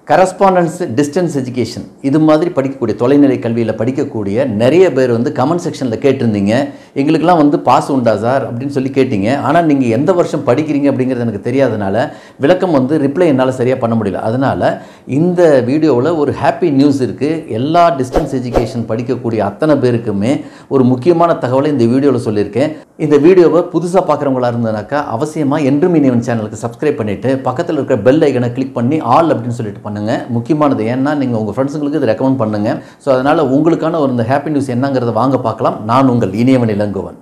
correspondence distance education இது மாதிரி படிக்கக்கூடிய தொலைநிலை கல்வியில் படிக்கக்கூடிய நிறைய பேர் வந்து கமெண்ட் செக்ஷனில் கேட்டிருந்தீங்க எங்களுக்கெல்லாம் வந்து பாஸ் உண்டா சார் அப்படின்னு சொல்லி கேட்டீங்க ஆனால் நீங்கள் எந்த வருஷம் படிக்கிறீங்க அப்படிங்கிறது எனக்கு தெரியாதனால விளக்கம் வந்து ரிப்ளை என்னால் சரியாக பண்ண முடியல அதனால் இந்த வீடியோவில் ஒரு ஹாப்பி நியூஸ் இருக்குது எல்லா டிஸ்டன்ஸ் எஜுகேஷன் படிக்கக்கூடிய அத்தனை பேருக்குமே ஒரு முக்கியமான தகவலை இந்த வீடியோவில் சொல்லியிருக்கேன் இந்த வீடியோவை புதுசாக பார்க்குறவங்களா இருந்ததுனாக்கா அவசியமாக என்றும் இனிவன் சேனலுக்கு சப்ஸ்கிரைப் பண்ணிவிட்டு பக்கத்தில் இருக்கிற பெல் ஐக்கனை கிளிக் பண்ணி ஆல் அப்படின்னு சொல்லிட்டு பண்ணுங்கள் முக்கியமானது ஏன்னா நீங்கள் உங்கள் ஃப்ரெண்ட்ஸுங்களுக்கு இதை ரெக்கமெண்ட் பண்ணுங்கள் ஸோ அதனால் உங்களுக்கான ஒரு இந்த ஹாப்பி நியூஸ் என்னங்கிறத வாங்க பார்க்கலாம் நான் உங்கள் இனியவன் இளங்கோவன்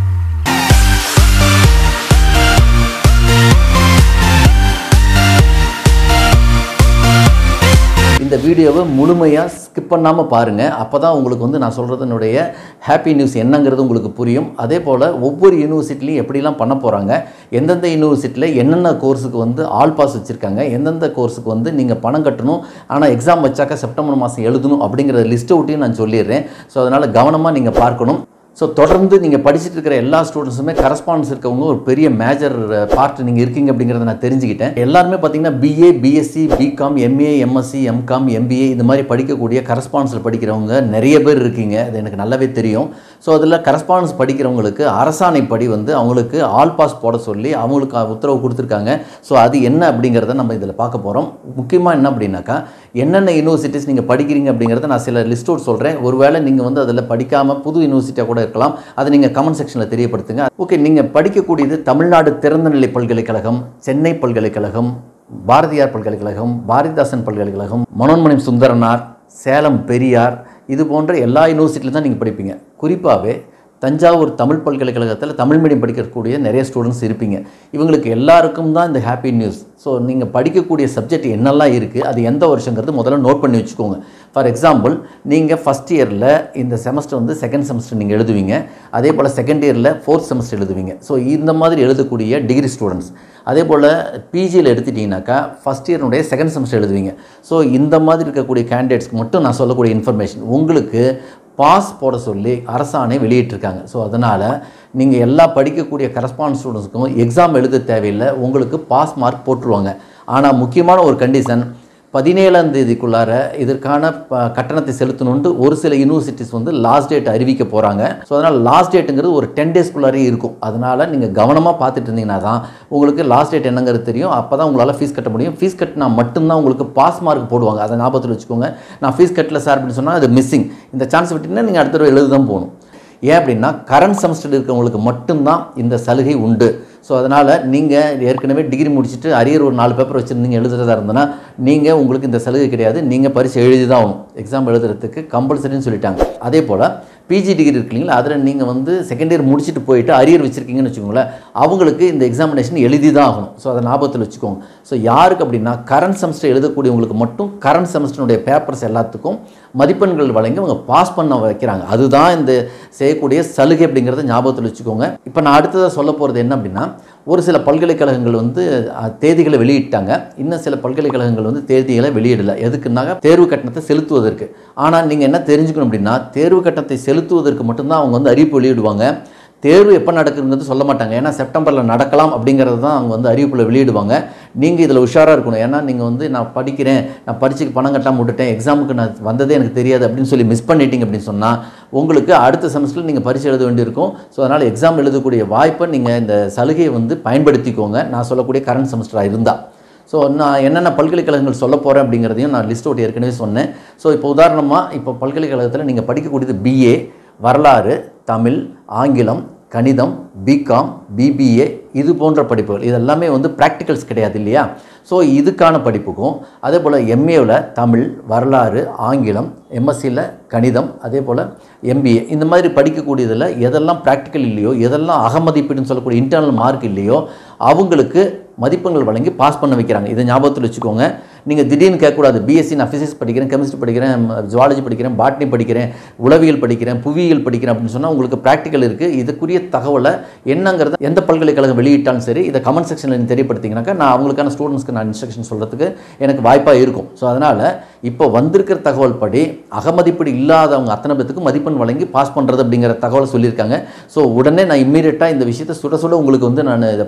இந்த வீடியோவை முழுமையாக ஸ்கிப் பண்ணாமல் பாருங்கள் அப்போ தான் உங்களுக்கு வந்து நான் சொல்கிறதுனுடைய ஹாப்பி நியூஸ் என்னங்கிறது உங்களுக்கு புரியும் அதே போல் ஒவ்வொரு யூனிவர்சிட்டிலையும் எப்படிலாம் பண்ண போகிறாங்க எந்தெந்த யூனிவர்சிட்டியில் என்னென்ன கோர்ஸுக்கு வந்து ஆல் பாஸ் வச்சுருக்காங்க எந்தெந்த கோர்ஸுக்கு வந்து நீங்கள் பணம் கட்டணும் ஆனால் எக்ஸாம் வச்சாக்கா செப்டம்பர் மாதம் எழுதணும் அப்படிங்கிற லிஸ்ட்டை விட்டையும் நான் சொல்லிடுறேன் ஸோ அதனால் கவனமாக நீங்கள் பார்க்கணும் ஸோ தொடர்ந்து நீங்கள் படிச்சுட்டு இருக்கிற எல்லா ஸ்டூடெண்ட்ஸுமே கரஸ்பாண்டன்ஸ் இருக்கவங்க ஒரு பெரிய மேஜர் பார்ட் நீங்கள் இருக்கீங்க அப்படிங்கிறத நான் தெரிஞ்சுக்கிட்டேன் எல்லாருமே பார்த்தீங்கன்னா BA BSc BCom MA MSc MCom MBA இந்த மாதிரி படிக்கக்கூடிய கரஸ்பாண்டன்ஸில் படிக்கிறவங்க நிறைய பேர் இருக்கீங்க அது எனக்கு நல்லாவே தெரியும் ஸோ அதில் கரஸ்பாண்டன்ஸ் படிக்கிறவங்களுக்கு அரசாணைப்படி வந்து அவங்களுக்கு ஆல் பாஸ் போட சொல்லி அவங்களுக்கு உத்தரவு கொடுத்துருக்காங்க ஸோ அது என்ன அப்படிங்கிறத நம்ம இதில் பார்க்க போகிறோம் முக்கியமாக என்ன அப்படின்னாக்கா என்னென்ன யூனிவர்சிட்டிஸ் நீங்கள் படிக்கிறீங்க அப்படிங்கிறத நான் சில லிஸ்ட் அவுட் சொல்கிறேன் ஒருவேளை நீங்கள் வந்து அதில் படிக்காமல் புது யூனிவர்சிட்டியாக கூட இருக்கலாம் அதை நீங்கள் கமெண்ட் செக்ஷனில் தெரியப்படுத்துங்க ஓகே நீங்கள் படிக்கக்கூடியது தமிழ்நாடு திறந்தநிலை பல்கலைக்கழகம் சென்னை பல்கலைக்கழகம் பாரதியார் பல்கலைக்கழகம் பாரதிதாசன் பல்கலைக்கழகம் மனோன்மணி சுந்தரனார் சேலம் பெரியார் இது போன்ற எல்லா யூனிவர்சிட்டியிலும் தான் நீங்கள் படிப்பீங்க குறிப்பாகவே தஞ்சாவூர் தமிழ் பல்கலைக்கழகத்தில் தமிழ் மீடியம் படிக்கக்கூடிய நிறைய ஸ்டூடெண்ட்ஸ் இருப்பீங்க இவங்களுக்கு எல்லாருக்கும் தான் இந்த ஹாப்பி நியூஸ் ஸோ நீங்கள் படிக்கக்கூடிய சப்ஜெக்ட் என்னெல்லாம் இருக்குது அது எந்த வருஷங்கிறது முதல்ல நோட் பண்ணி வச்சுக்கோங்க ஃபார் எக்ஸாம்பிள் நீங்கள் ஃபஸ்ட் இயரில் இந்த செமஸ்டர் வந்து செகண்ட் செமஸ்டர் நீங்கள் எழுதுவீங்க அதே போல் செகண்ட் இயரில் ஃபோர்த் செமஸ்டர் எழுதுவீங்க ஸோ இந்த மாதிரி எழுதக்கூடிய டிகிரி ஸ்டூடெண்ட்ஸ் அதே போல் பிஜியில் எடுத்துட்டிங்கனாக்கா ஃபஸ்ட் இயர்னுடைய செகண்ட் செமஸ்டர் எழுதுவீங்க ஸோ இந்த மாதிரி இருக்கக்கூடிய கேண்டிடேட்ஸ்க்கு மட்டும் நான் சொல்லக்கூடிய இன்ஃபர்மேஷன் உங்களுக்கு பாஸ் போட சொல்லி அரசாணை வெளியிட்டிருக்காங்க ஸோ அதனால் நீங்கள் எல்லா படிக்கக்கூடிய கரஸ்பாண்ட் ஸ்டூடெண்ட்ஸுக்கும் எக்ஸாம் எழுத தேவையில்லை உங்களுக்கு பாஸ் மார்க் போட்டுருவாங்க ஆனால் முக்கியமான ஒரு கண்டிஷன் பதினேழாம் தேதிக்குள்ளார இதற்கான ப- கட்டணத்தை செலுத்தணுன்ட்டு ஒரு சில யூனிவர்சிட்டிஸ் வந்து லாஸ்ட் டேட் அறிவிக்க போகிறாங்க ஸோ அதனால் லாஸ்ட் டேட்டுங்கிறது ஒரு டென் டேஸ்க்குள்ளாரே இருக்கும் அதனால் நீங்கள் கவனமாக பார்த்துட்டு இருந்தீங்கன்னா தான் உங்களுக்கு லாஸ்ட் டேட் என்னங்கிறது தெரியும் அப்போ தான் உங்களால் ஃபீஸ் கட்ட முடியும் ஃபீஸ் கட்டினா மட்டும்தான் உங்களுக்கு பாஸ் மார்க் போடுவாங்க அதை ஞாபகத்தில் வச்சுக்கோங்க நான் ஃபீஸ் கட்டல சார் அப்படின்னு சொன்னால் அது மிஸ்ஸிங் இந்த சான்ஸ் விட்டிங்கன்னா நீங்கள் அடுத்த தடவை எழுத தான் போகணும் ஏன் அப்படின்னா கரண்ட் செமஸ்டர் இருக்கவங்களுக்கு மட்டும்தான் இந்த சலுகை உண்டு ஸோ அதனால் நீங்கள் ஏற்கனவே டிகிரி முடிச்சுட்டு அரியர் ஒரு நாலு பேப்பர் வச்சுருந்தீங்க எழுதுறதா இருந்தனா நீங்கள் உங்களுக்கு இந்த சலுகை கிடையாது நீங்கள் பரிசு எழுதி தான் ஆகணும் எக்ஸாம் எழுதுறதுக்கு கம்பல்சரின்னு சொல்லிட்டாங்க அதே போல் பிஜி டிகிரி இருக்கு இல்லைங்களா அதில் நீங்கள் வந்து செகண்ட் இயர் முடிச்சுட்டு போயிட்டு அரியர் வச்சுருக்கீங்கன்னு வச்சுக்கோங்களேன் அவங்களுக்கு இந்த எக்ஸாமினேஷன் எழுதி தான் ஆகணும் ஸோ அதை ஞாபகத்தில் வச்சுக்கோங்க ஸோ யாருக்கு அப்படின்னா கரண்ட் செமஸ்டர் எழுதக்கூடியவங்களுக்கு மட்டும் கரண்ட் செமஸ்டருடைய பேப்பர்ஸ் எல்லாத்துக்கும் மதிப்பெண்கள் வழங்கி அவங்க பாஸ் பண்ண வைக்கிறாங்க அதுதான் இந்த செய்யக்கூடிய சலுகை அப்படிங்கிறத ஞாபகத்தில் வச்சுக்கோங்க இப்போ நான் அடுத்ததாக சொல்ல போகிறது என்ன அப்படின்னா ஒரு சில பல்கலைக்கழகங்கள் வந்து அஹ், தேதிகளை வெளியிட்டாங்க இன்னும் சில பல்கலைக்கழகங்கள் வந்து தேதிகளை வெளியிடல எதுக்குன்னாக்க தேர்வு கட்டணத்தை செலுத்துவதற்கு ஆனால் நீங்கள் என்ன தெரிஞ்சுக்கணும் அப்படின்னா தேர்வு கட்டணத்தை செலுத்துவதற்கு மட்டும்தான் அவங்க வந்து அறிவிப்பு வெளியிடுவாங்க தேர்வு எப்போ நடக்குதுங்கிறது சொல்ல மாட்டாங்க ஏன்னா செப்டம்பரில் நடக்கலாம் அப்படிங்கிறது தான் அவங்க வந்து அறிவிப்பில் வெளியிடுவாங்க நீங்கள் இதில் உஷாராக இருக்கணும் ஏன்னா நீங்கள் வந்து நான் படிக்கிறேன் நான் பரீட்சைக்கு பணம் கட்டாமல் விட்டுட்டேன் எக்ஸாமுக்கு நான் வந்ததே எனக்கு தெரியாது அப்படின்னு சொல்லி மிஸ் பண்ணிட்டீங்க அப்படின்னு சொன்னால் உங்களுக்கு அடுத்த செமஸ்டரில் நீங்கள் பரீட்சை எழுத வேண்டியிருக்கும் ஸோ அதனால் எக்ஸாம் எழுதக்கூடிய வாய்ப்பை நீங்கள் இந்த சலுகையை வந்து பயன்படுத்திக்கோங்க நான் சொல்லக்கூடிய கரண்ட் செமஸ்டராக இருந்தால் ஸோ நான் என்னென்ன பல்கலைக்கழகங்கள் சொல்ல போகிறேன் அப்படிங்கிறதையும் நான் லிஸ்ட் அவுட் ஏற்கனவே சொன்னேன் ஸோ இப்போ உதாரணமாக இப்போ பல்கலைக்கழகத்தில் நீங்கள் படிக்கக்கூடியது பிஏ வரலாறு தமிழ் ஆங்கிலம் கணிதம் பிகாம் பிபிஏ இது போன்ற படிப்புகள் இது எல்லாமே வந்து ப்ராக்டிகல்ஸ் கிடையாது இல்லையா ஸோ இதுக்கான படிப்புக்கும் அதே போல் எம்ஏவில் தமிழ் வரலாறு ஆங்கிலம் எம்எஸ்சியில் கணிதம் அதே போல் எம்பிஏ இந்த மாதிரி படிக்கக்கூடியதில் எதெல்லாம் ப்ராக்டிக்கல் இல்லையோ எதெல்லாம் அகமதிப்பீடுன்னு சொல்லக்கூடிய இன்டர்னல் மார்க் இல்லையோ அவங்களுக்கு மதிப்பெண்கள் வழங்கி பாஸ் பண்ண வைக்கிறாங்க இதை ஞாபகத்தில் வச்சுக்கோங்க நீங்கள் திடீர்னு கேட்கக்கூடாது பிஎஸ்சி நான் ஃபிசிக்ஸ் படிக்கிறேன் கெமிஸ்ட்ரி படிக்கிறேன் ஜுவாலஜி படிக்கிறேன் பாட்னி படிக்கிறேன் உளவியல் படிக்கிறேன் புவியியல் படிக்கிறேன் அப்படின்னு சொன்னால் உங்களுக்கு ப்ராக்டிக்கல் இருக்குது இதுக்குரிய தகவலை என்னங்கிறத எந்த பல்கலைக்கழகம் வெளியிட்டாலும் சரி இதை கமெண்ட் செக்ஷனில் நீங்கள் தெரியப்படுத்திங்கனாக்கா நான் அவங்களுக்கான ஸ்டூடெண்ட்ஸ்க்கு நான் இன்ஸ்ட்ரக்ஷன் சொல்கிறதுக்கு எனக்கு வாய்ப்பாக இருக்கும் ஸோ அதனால் இப்போ வந்திருக்கிற தகவல் படி அகமதிப்பீடு இல்லாதவங்க அத்தனை பேத்துக்கு மதிப்பெண் வழங்கி பாஸ் பண்ணுறது அப்படிங்கிற தகவலை சொல்லியிருக்காங்க ஸோ உடனே நான் இம்மீடியட்டாக இந்த விஷயத்தை சுட சுட உங்களுக்கு வந்து நான் இதை பகிர்ந்துக்கிறேன்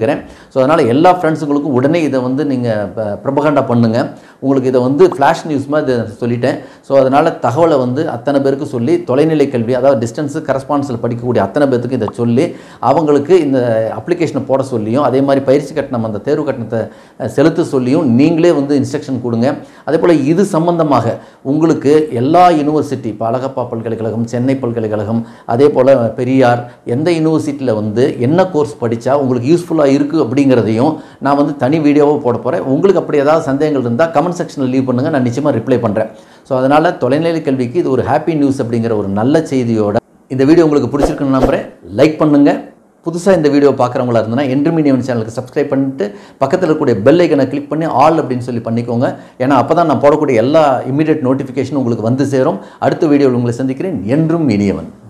இருக்கிறேன் ஸோ அதனால் எல்லா ஃப்ரெண்ட்ஸுங்களுக்கும் உடனே இதை வந்து நீங்கள் ப்ரபகண்டா பண்ணுங்கள் உங்களுக்கு இதை வந்து ஃப்ளாஷ் நியூஸ் மாதிரி இதை சொல்லிட்டேன் ஸோ அதனால் தகவலை வந்து அத்தனை பேருக்கு சொல்லி தொலைநிலை கல்வி அதாவது டிஸ்டன்ஸு கரஸ்பான்ஸில் படிக்கக்கூடிய அத்தனை பேருக்கு இதை சொல்லி அவங்களுக்கு இந்த அப்ளிகேஷனை போட சொல்லியும் அதே மாதிரி பயிற்சி கட்டணம் அந்த தேர்வு கட்டணத்தை அஹ், செலுத்த சொல்லியும் நீங்களே வந்து இன்ஸ்ட்ரக்ஷன் கொடுங்க அதே போல் இது சம்பந்தமாக உங்களுக்கு எல்லா யூனிவர்சிட்டி இப்போ அழகப்பா பல்கலைக்கழகம் சென்னை பல்கலைக்கழகம் அதே போல் பெரியார் எந்த யூனிவர்சிட்டியில் வந்து என்ன கோர்ஸ் படித்தா உங்களுக்கு யூஸ்ஃபுல்லாக இருக்குது அப்படிங்கிறதையும் நான் வந்து தனி வீடியோவாக போட போகிறேன் உங்களுக்கு அப்படி ஏதாவது சந்தேகங்கள் இருந்தால் கமெண்ட் செக்ஷனில் லீவ் பண்ணுங்கள் நான் நிச்சயமாக ரிப்ளை பண்ணுறேன் ஸோ அதனால் தொலைநிலை கல்விக்கு இது ஒரு ஹாப்பி நியூஸ் அப்படிங்கிற ஒரு நல்ல செய்தியோட இந்த வீடியோ உங்களுக்கு பிடிச்சிருக்குன்னு நம்புறேன் லைக் பண்ணுங்கள் புதுசாக இந்த வீடியோ பார்க்குறவங்களா இருந்ததுன்னா என்று மீடியம் சேனலுக்கு சப்ஸ்கிரைப் பண்ணிட்டு பக்கத்தில் இருக்கக்கூடிய பெல் ஐக்கனை கிளிக் பண்ணி ஆல் அப்படின்னு சொல்லி பண்ணிக்கோங்க ஏன்னா அப்போ தான் நான் போடக்கூடிய எல்லா இமீடியட் நோட்டிஃபிகேஷனும் உங்களுக்கு வந்து சேரும் அடுத்த வீடியோவில் உங்களை சந்திக்கிறேன் என்றும் இனியவன்